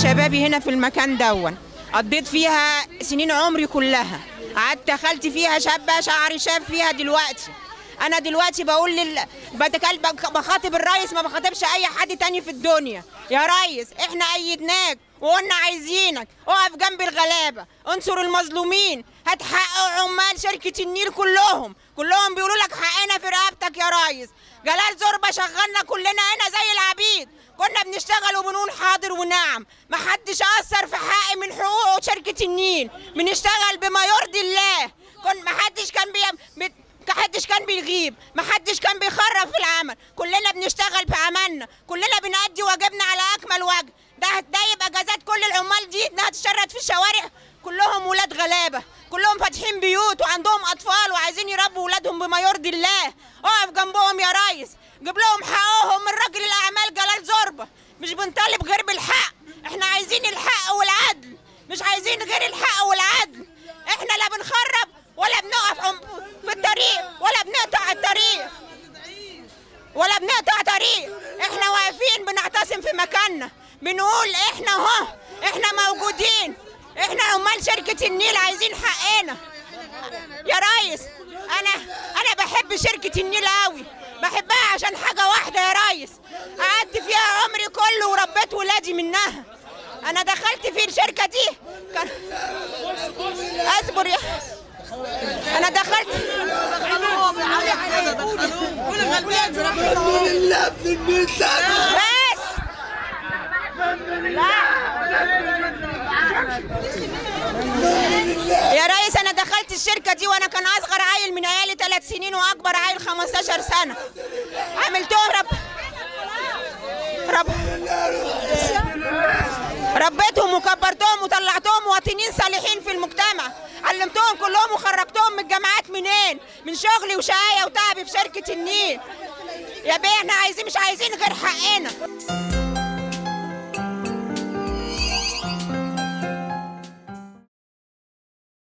شبابي هنا في المكان دون قضيت فيها سنين عمري كلها قعدت دخلت فيها شابه شعري شاب فيها دلوقتي انا دلوقتي بقول لل بتكلم بخاطب الرئيس ما بخاطبش اي حد تاني في الدنيا يا ريس احنا ايدناك وقلنا عايزينك اقف جنب الغلابه انصر المظلومين هتحققوا عمال شركه النيل كلهم كلهم بيقولوا لك حقنا في رقبتك يا ريس جلال زربه شغلنا كلنا هنا زي العبيد كنا بنشتغل وبنقول حاضر ونعم ما حدش اثر في حقي من حقوق شركه النيل بنشتغل بما يرضي الله كن ما حدش كان بي... بت... ما حدش كان بيغيب ما حدش كان بيخرب في العمل كلنا بنشتغل في عملنا كلنا بنأدي واجبنا على اكمل وجه ده ده يبقى جزات كل العمال دي انها تشرد في الشوارع كلهم ولاد غلابه كلهم فاتحين بيوت وعندهم اطفال وعايزين يربوا ولادهم بما يرضي الله اقف جنبهم يا ريس جيب لهم حقهم من راجل الاعمال جلال زربه مش بنطالب غير بالحق احنا عايزين الحق والعدل مش عايزين غير الحق والعدل احنا لا بنخرب ولا بنقف عم- في الطريق ولا بنقطع الطريق ولا بنقطع طريق احنا واقفين بنعتصم في مكاننا بنقول احنا اهو احنا موجودين احنا عمال شركة النيل عايزين حقنا يا ريس انا انا بحب شركة النيل قوي بحبها عشان حاجة واحدة يا ريس قعدت فيها عمري كله وربيت ولادي منها انا دخلت في الشركة دي كان اصبر يا انا دخلت بس يا ريس انا دخلت الشركه دي وانا كان اصغر عيل من عيالي ثلاث سنين واكبر عيل 15 سنه عملتهم رب رب ربيتهم وكبرتهم وطلعتهم مواطنين صالحين في المجتمع علمتهم كلهم وخرجتهم من الجامعات منين من شغلي وشقايا وتعبي في شركه النيل يا بيه احنا عايزين مش عايزين غير حقنا